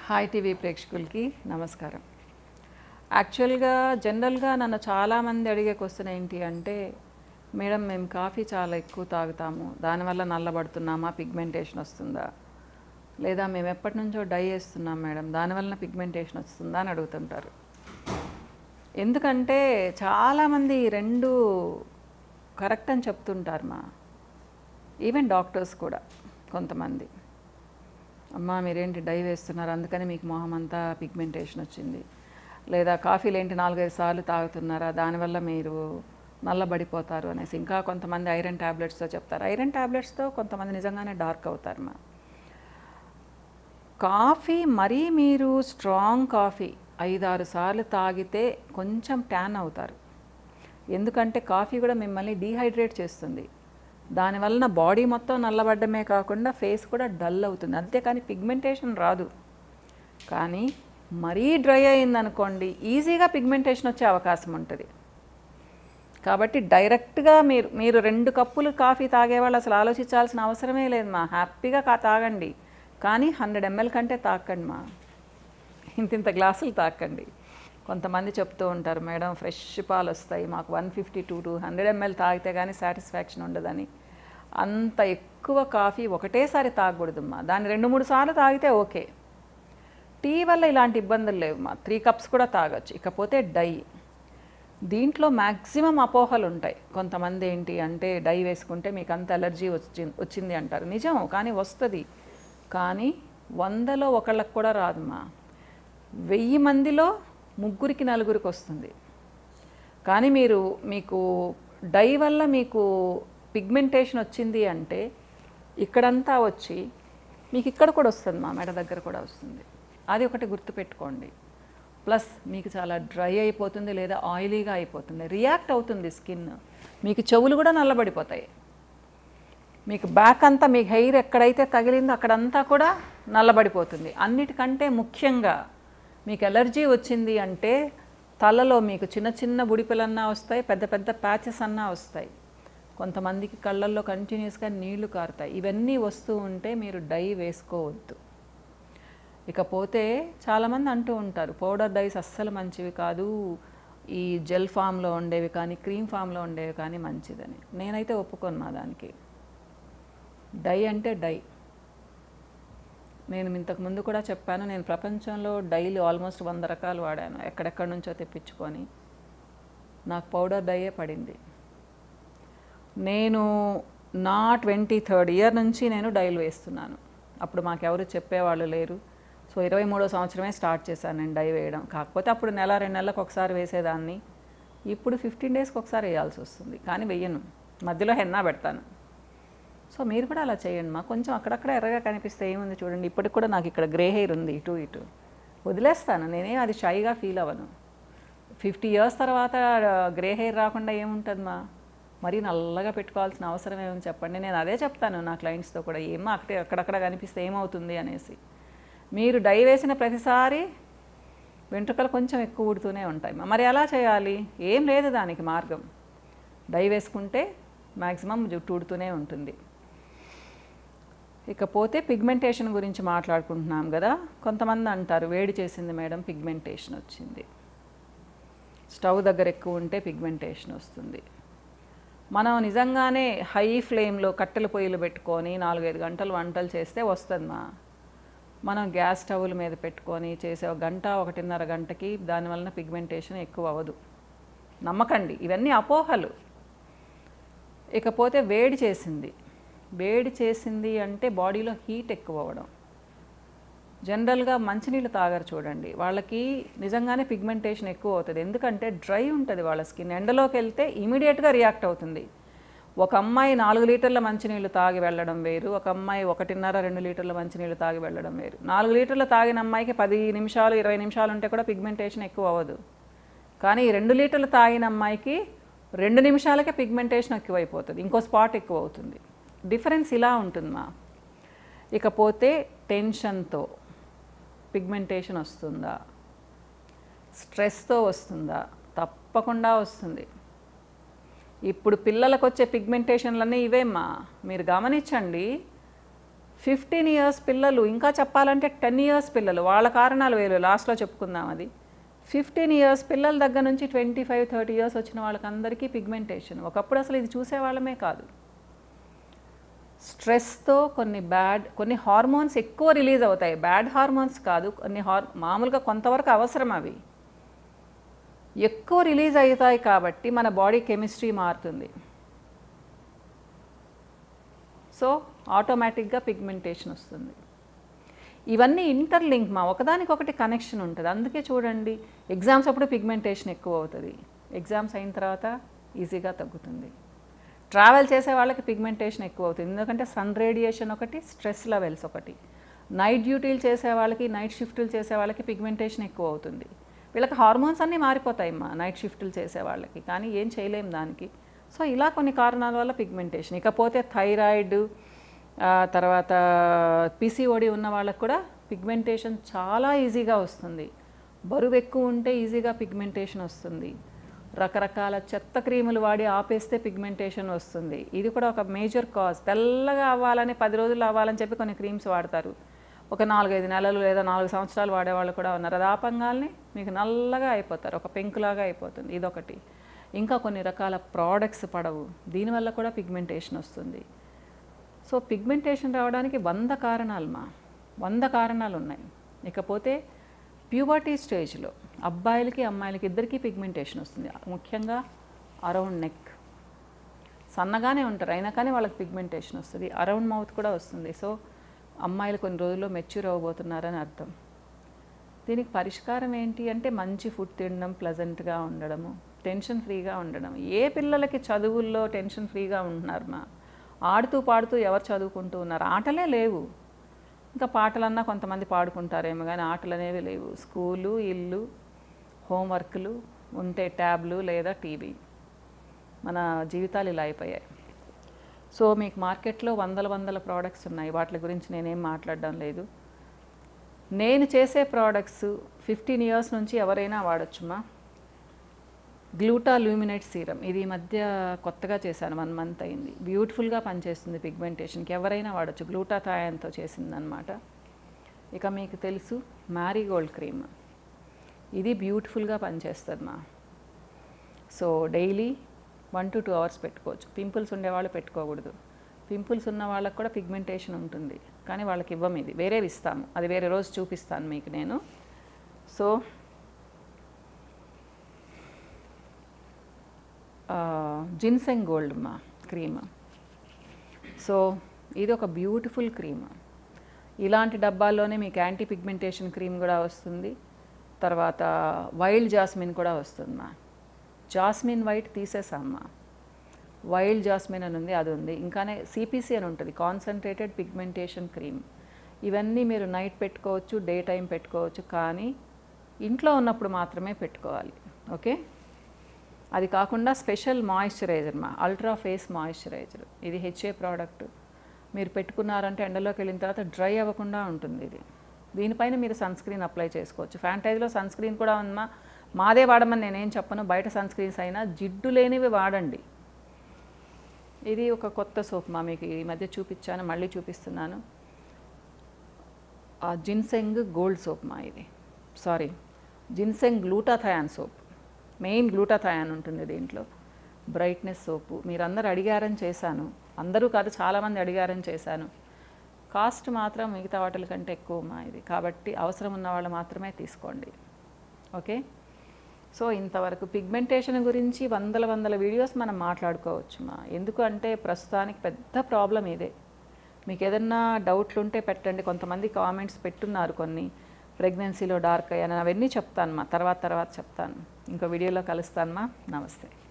hi TV ప్రేక్షకులకి నమస్కారం యాక్చువల్గా జనరల్గా నన్ను చాలామంది అడిగే క్వశ్చన్ ఏంటి అంటే మేడం మేము కాఫీ చాలా ఎక్కువ తాగుతాము దానివల్ల నల్లబడుతున్నామా పిగ్మెంటేషన్ వస్తుందా లేదా మేము ఎప్పటి నుంచో డై చేస్తున్నాం మేడం దానివల్ల పిగ్మెంటేషన్ వస్తుందా అని అడుగుతుంటారు ఎందుకంటే చాలామంది ఈ రెండు కరెక్ట్ అని చెప్తుంటారు మా ఈవెన్ డాక్టర్స్ కూడా కొంతమంది అమ్మా మీరేంటి డై వేస్తున్నారు అందుకని మీకు మొహం అంతా పిగ్మెంటేషన్ వచ్చింది లేదా కాఫీలు ఏంటి నాలుగైదు సార్లు తాగుతున్నారా దానివల్ల మీరు నల్లబడిపోతారు అనేసి ఇంకా కొంతమంది ఐరన్ ట్యాబ్లెట్స్తో చెప్తారు ఐరన్ ట్యాబ్లెట్స్తో కొంతమంది నిజంగానే డార్క్ అవుతారు మా కాఫీ మరీ మీరు స్ట్రాంగ్ కాఫీ ఐదారు సార్లు తాగితే కొంచెం ట్యాన్ అవుతారు ఎందుకంటే కాఫీ కూడా మిమ్మల్ని డీహైడ్రేట్ చేస్తుంది దానివలన బాడీ మొత్తం నల్లబడ్డమే కాకుండా ఫేస్ కూడా డల్ అవుతుంది అంతేకాని పిగ్మెంటేషన్ రాదు కానీ మరీ డ్రై అయిందనుకోండి ఈజీగా పిగ్మెంటేషన్ వచ్చే అవకాశం ఉంటుంది కాబట్టి డైరెక్ట్గా మీరు మీరు రెండు కప్పులు కాఫీ తాగేవాళ్ళు అసలు ఆలోచించాల్సిన అవసరమే లేదు మా హ్యాపీగా కా తాగండి కానీ హండ్రెడ్ ఎంఎల్ కంటే తాకండి మా ఇంత ఇంత గ్లాసులు తాకండి కొంతమంది చెప్తూ ఉంటారు మేడం ఫ్రెష్ పాలు వస్తాయి మాకు one fifty to two hundred ML తాగితే కానీ సాటిస్ఫాక్షన్ ఉండదని అంత ఎక్కువ కాఫీ ఒకటేసారి తాగకూడదమ్మా దాన్ని రెండు మూడు సార్లు తాగితే ఓకే టీ వల్ల ఇలాంటి ఇబ్బందులు లేవు మా త్రీ కప్స్ కూడా తాగొచ్చు ఇకపోతే డై దీంట్లో మ్యాక్సిమం అపోహలు ఉంటాయి కొంతమంది ఏంటి అంటే డై వేసుకుంటే మీకు అంత ఎలర్జీ వచ్చి వచ్చింది అంటారు నిజం కానీ వస్తుంది కానీ వందలో ఒకళ్ళకి కూడా రాదమ్మా వెయ్యి మందిలో ముగ్గురికి నలుగురికి వస్తుంది కానీ మీరు మీకు డై వల్ల మీకు పిగ్మెంటేషన్ వచ్చింది అంటే ఇక్కడంతా వచ్చి మీకు ఇక్కడ కూడా వస్తుంది మా మెడ దగ్గర కూడా వస్తుంది అది ఒకటి గుర్తుపెట్టుకోండి ప్లస్ మీకు చాలా డ్రై అయిపోతుంది లేదా ఆయిలీగా అయిపోతుంది రియాక్ట్ అవుతుంది స్కిన్ మీకు చెవులు కూడా నల్లబడిపోతాయి మీకు బ్యాక్ అంతా మీకు హెయిర్ ఎక్కడైతే తగిలిందో అక్కడంతా కూడా నల్లబడిపోతుంది అన్నిటికంటే ముఖ్యంగా మీకు ఎలర్జీ వచ్చింది అంటే తలలో మీకు చిన్న చిన్న బుడిపెలన్నా వస్తాయి పెద్ద పెద్ద ప్యాచెస్ అన్నా వస్తాయి కొంతమందికి కళ్ళల్లో కంటిన్యూస్గా నీళ్లు కారుతాయి ఇవన్నీ వస్తూ ఉంటే మీరు డై వేసుకోవద్దు ఇకపోతే చాలామంది అంటూ ఉంటారు పౌడర్ డైస్ అస్సలు మంచివి కాదు ఈ జెల్ ఫామ్లో ఉండేవి కానీ క్రీమ్ ఫామ్లో ఉండేవి కానీ మంచిదని నేనైతే ఒప్పుకోను మా దానికి డై అంటే డై నేను ఇంతకు ముందు కూడా చెప్పాను నేను ప్రపంచంలో డైలీ ఆల్మోస్ట్ వంద రకాలు వాడాను ఎక్కడెక్కడి నుంచో తెప్పించుకొని నాకు పౌడర్ డైయే పడింది నేను నా ట్వంటీ థర్డ్ ఇయర్ నుంచి నేను డైలు వేస్తున్నాను అప్పుడు మాకెవరు చెప్పేవాళ్ళు లేరు సో ఇరవై మూడో సంవత్సరమే స్టార్ట్ చేశాను నేను డై వేయడం కాకపోతే అప్పుడు నెల రెండు నెలలకు ఒకసారి వేసేదాన్ని ఇప్పుడు ఫిఫ్టీన్ డేస్కి ఒకసారి వేయాల్సి వస్తుంది కానీ వెయ్యను మధ్యలో హెన్నా పెడతాను సో మీరు కూడా అలా చేయండి మా కొంచెం అక్కడక్కడ ఎర్రగా కనిపిస్తే ఏముంది చూడండి ఇప్పటికి కూడా నాకు ఇక్కడ గ్రే హెయిర్ ఉంది ఇటు ఇటు వదిలేస్తాను నేనేం అది షైగా ఫీల్ అవ్వను ఫిఫ్టీ ఇయర్స్ తర్వాత గ్రే హెయిర్ రాకుండా ఏముంటుంది మా మరీ నల్లగా పెట్టుకోవాల్సిన అవసరం ఏమని చెప్పండి నేను అదే చెప్తాను నా క్లయింట్స్తో కూడా ఏమో అక్కడే అక్కడక్కడ కనిపిస్తే ఏమవుతుంది అనేసి మీరు డై వేసిన ప్రతిసారి వెంట్రుకలు కొంచెం ఎక్కువ ఊడుతూనే ఉంటాయి మరి ఎలా చేయాలి ఏం లేదు దానికి మార్గం డై వేసుకుంటే మ్యాక్సిమం జుట్టు ఊడుతూనే ఉంటుంది ఇకపోతే పిగ్మెంటేషన్ గురించి మాట్లాడుకుంటున్నాం కదా కొంతమంది అంటారు వేడి చేసింది మేడం పిగ్మెంటేషన్ వచ్చింది స్టవ్ దగ్గర ఎక్కువ ఉంటే పిగ్మెంటేషన్ వస్తుంది మనం నిజంగానే హై ఫ్లేమ్లో కట్టెల పొయ్యిలు పెట్టుకొని నాలుగైదు గంటలు వంటలు చేస్తే వస్తుంది మా మనం గ్యాస్ స్టవ్ల మీద పెట్టుకొని చేసే ఒక గంట ఒకటిన్నర గంటకి దానివలన పిగ్మెంటేషన్ ఎక్కువ అవ్వదు నమ్మకండి ఇవన్నీ అపోహలు ఇకపోతే వేడి చేసింది వేడి చేసింది అంటే బాడీలో హీట్ ఎక్కువ అవ్వడం జనరల్గా మంచినీళ్ళు తాగరు చూడండి వాళ్ళకి నిజంగానే పిగ్మెంటేషన్ ఎక్కువ అవుతుంది ఎందుకంటే డ్రై ఉంటుంది వాళ్ళ స్కిన్ ఎండలోకి వెళ్తే ఇమీడియట్గా రియాక్ట్ అవుతుంది ఒక అమ్మాయి నాలుగు లీటర్ల మంచినీళ్ళు తాగి వెళ్ళడం వేరు ఒక అమ్మాయి ఒకటిన్నర రెండు లీటర్ల మంచినీళ్ళు తాగి వెళ్ళడం వేరు నాలుగు లీటర్లు తాగిన అమ్మాయికి పది నిమిషాలు ఇరవై నిమిషాలు ఉంటే కూడా పిగ్మెంటేషన్ ఎక్కువ అవ్వదు కానీ ఈ రెండు లీటర్లు తాగిన అమ్మాయికి రెండు నిమిషాలకే పిగ్మెంటేషన్ ఎక్కువైపోతుంది ఇంకో స్పాట్ ఎక్కువ అవుతుంది డిఫరెన్స్ ఇలా ఉంటుందమ్మా ఇకపోతే టెన్షన్తో పిగ్మెంటేషన్ వస్తుందా స్ట్రెస్తో వస్తుందా తప్పకుండా వస్తుంది ఇప్పుడు పిల్లలకు వచ్చే పిగ్మెంటేషన్లన్నీ ఇవేమ్మా మీరు గమనించండి ఫిఫ్టీన్ ఇయర్స్ పిల్లలు ఇంకా చెప్పాలంటే టెన్ ఇయర్స్ పిల్లలు వాళ్ళ కారణాలు వేరు లాస్ట్లో చెప్పుకుందాం అది ఫిఫ్టీన్ ఇయర్స్ పిల్లల దగ్గర నుంచి ట్వంటీ ఫైవ్ థర్టీ ఇయర్స్ వచ్చిన వాళ్ళకందరికీ పిగ్మెంటేషన్ ఒకప్పుడు అసలు ఇది చూసేవాళ్ళమే కాదు స్ట్రెస్తో కొన్ని బ్యాడ్ కొన్ని హార్మోన్స్ ఎక్కువ రిలీజ్ అవుతాయి బ్యాడ్ హార్మోన్స్ కాదు కొన్ని హార్ మామూలుగా కొంతవరకు అవసరం అవి ఎక్కువ రిలీజ్ అవుతాయి కాబట్టి మన బాడీ కెమిస్ట్రీ మారుతుంది సో ఆటోమేటిక్గా పిగ్మెంటేషన్ వస్తుంది ఇవన్నీ ఇంటర్లింక్ మా ఒకదానికొకటి కనెక్షన్ ఉంటుంది అందుకే చూడండి ఎగ్జామ్స్ అప్పుడు పిగ్మెంటేషన్ ఎక్కువ అవుతుంది ఎగ్జామ్స్ అయిన తర్వాత ఈజీగా తగ్గుతుంది ట్రావెల్ చేసే వాళ్ళకి పిగ్మెంటేషన్ ఎక్కువ అవుతుంది ఎందుకంటే సన్ రేడియేషన్ ఒకటి స్ట్రెస్ లెవెల్స్ ఒకటి నైట్ డ్యూటీలు చేసే వాళ్ళకి నైట్ షిఫ్టులు చేసే వాళ్ళకి పిగ్మెంటేషన్ ఎక్కువ అవుతుంది వీళ్ళకి హార్మోన్స్ అన్నీ మారిపోతాయి మా నైట్ షిఫ్టులు చేసే వాళ్ళకి కానీ ఏం చేయలేం దానికి సో ఇలా కొన్ని కారణాల వల్ల పిగ్మెంటేషన్ ఇకపోతే థైరాయిడ్ ఆ, తర్వాత పీసీఓడి ఉన్న వాళ్ళకి కూడా పిగ్మెంటేషన్ చాలా ఈజీగా వస్తుంది బరువు ఎక్కువ ఉంటే ఈజీగా పిగ్మెంటేషన్ వస్తుంది రకరకాల చెత్త క్రీములు వాడి ఆపేస్తే పిగ్మెంటేషన్ వస్తుంది ఇది కూడా ఒక మేజర్ కాజ్ తెల్లగా అవ్వాలని పది రోజులు అవ్వాలని చెప్పి కొన్ని క్రీమ్స్ వాడతారు ఒక నాలుగైదు నెలలు లేదా నాలుగు సంవత్సరాలు వాడేవాళ్ళు కూడా ఉన్నారు అది ఆపంగాల్ని మీకు నల్లగా అయిపోతారు ఒక పెంకులాగా అయిపోతుంది ఇదొకటి ఇంకా కొన్ని రకాల ప్రోడక్ట్స్ పడవు దీనివల్ల కూడా పిగ్మెంటేషన్ వస్తుంది సో పిగ్మెంటేషన్ రావడానికి వంద కారణాలు మా వంద కారణాలు ఉన్నాయి ఇకపోతే ప్యూబర్టీ స్టేజ్లో అబ్బాయిలకి అమ్మాయిలకి ఇద్దరికీ పిగ్మెంటేషన్ వస్తుంది ముఖ్యంగా అరౌండ్ నెక్ సన్నగానే ఉంటారు అయినా కానీ వాళ్ళకి పిగ్మెంటేషన్ వస్తుంది అరౌండ్ మౌత్ కూడా వస్తుంది సో అమ్మాయిలు కొన్ని రోజుల్లో మెచ్యూర్ అవ్వబోతున్నారని అర్థం దీనికి పరిష్కారం ఏంటి అంటే మంచి ఫుడ్ తినడం ప్లజెంట్గా ఉండడము టెన్షన్ ఫ్రీగా ఉండడం ఏ పిల్లలకి చదువుల్లో టెన్షన్ ఫ్రీగా ఉంటున్నారు మా ఆడుతూ పాడుతూ ఎవరు చదువుకుంటూ ఉన్నారు ఆటలే లేవు ఇంకా పాటలన్నా కొంతమంది పాడుకుంటారేమో కానీ ఆటలు అనేవి లేవు స్కూలు ఇల్లు హోంవర్క్లు ఉంటే ట్యాబ్లు లేదా టీవీ మన జీవితాలు ఇలా అయిపోయాయి సో మీకు మార్కెట్లో వందల వందల ప్రోడక్ట్స్ ఉన్నాయి వాటి గురించి నేనేం మాట్లాడడం లేదు నేను చేసే ప్రోడక్ట్స్ ఫిఫ్టీన్ ఇయర్స్ నుంచి ఎవరైనా వాడొచ్చుమా గ్లూటా లూమినేట్ సీరం ఇది ఈ మధ్య కొత్తగా చేశాను వన్ మంత్ అయింది బ్యూటిఫుల్గా పనిచేస్తుంది పిగ్మెంటేషన్కి ఎవరైనా వాడచ్చు గ్లూటా థాయంతో చేసిందనమాట ఇక మీకు తెలుసు మ్యారీగోల్డ్ క్రీమ్ ఇది బ్యూటిఫుల్గా పనిచేస్తుంది మా so daily one to two hours పెట్టుకోవచ్చు పింపుల్స్ ఉండేవాళ్ళు పెట్టుకోకూడదు పింపుల్స్ ఉన్న వాళ్ళకి కూడా పిగ్మెంటేషన్ ఉంటుంది కానీ వాళ్ళకి ఇవ్వం ఇది వేరేవి ఇస్తాము అది వేరే రోజు చూపిస్తాను మీకు నేను సో జిన్సెంగ్ గోల్డ్ మా క్రీమ్ సో ఇది ఒక బ్యూటిఫుల్ క్రీమ్ ఇలాంటి డబ్బాల్లోనే మీకు యాంటీ పిగ్మెంటేషన్ క్రీమ్ కూడా వస్తుంది తర్వాత వైల్డ్ జాస్మిన్ కూడా వస్తుంది మా జాస్మిన్ వైట్ తీసేసామ్మా వైల్డ్ జాస్మిన్ అని ఉంది అది ఉంది ఇంకానే సిపిసి అని ఉంటుంది కాన్సన్ట్రేటెడ్ పిగ్మెంటేషన్ క్రీమ్ ఇవన్నీ మీరు నైట్ పెట్టుకోవచ్చు డే టైం పెట్టుకోవచ్చు కానీ ఇంట్లో ఉన్నప్పుడు మాత్రమే పెట్టుకోవాలి ఓకే అది కాకుండా స్పెషల్ మాయిశ్చరైజర్ మా అల్ట్రా ఫేస్ మాయిశ్చరైజర్ ఇది హెచ్ఏ ప్రోడక్ట్ మీరు పెట్టుకున్నారంటే ఎండలోకి వెళ్ళిన తర్వాత డ్రై అవ్వకుండా ఉంటుంది ఇది దీనిపైన మీరు సన్ స్క్రీన్ అప్లై చేసుకోవచ్చు ఫ్యాంటైజ్లో సన్ స్క్రీన్ కూడా ఉందమ్మా మాదే వాడమని నేనేం చెప్పను బయట సన్ స్క్రీన్స్ అయినా జిడ్డు లేనివి వాడండి ఇది ఒక కొత్త సోప్ మా మీకు ఈ మధ్య చూపించాను మళ్ళీ చూపిస్తున్నాను ఆ జిన్సెంగ్ గోల్డ్ సోప్ మా ఇది sorry ginseng glutathione soap main glutathione ఉంటుంది దీంట్లో బ్రైట్నెస్ సోపు మీరందరూ అడిగారని చేశాను అందరూ కాదు చాలామంది అడిగారని చేశాను కాస్ట్ మాత్రం మిగతా వాటిల కంటే ఎక్కువ మా ఇది కాబట్టి అవసరం ఉన్న వాళ్ళు మాత్రమే తీసుకోండి ఓకే సో ఇంతవరకు పిగ్మెంటేషన్ గురించి వందల వందల వీడియోస్ మనం మాట్లాడుకోవచ్చు మా ఎందుకు అంటే ప్రస్తుతానికి పెద్ద ప్రాబ్లం ఇదే మీకు ఏదన్నా డౌట్లు ఉంటే పెట్టండి కొంతమంది కామెంట్స్ పెట్టున్నారు కొన్ని ప్రెగ్నెన్సీలో డార్క్ అయ్యాను అవన్నీ చెప్తాను మా తర్వాత తర్వాత చెప్తాను ఇంకో వీడియోలో కలుస్తాను మా నమస్తే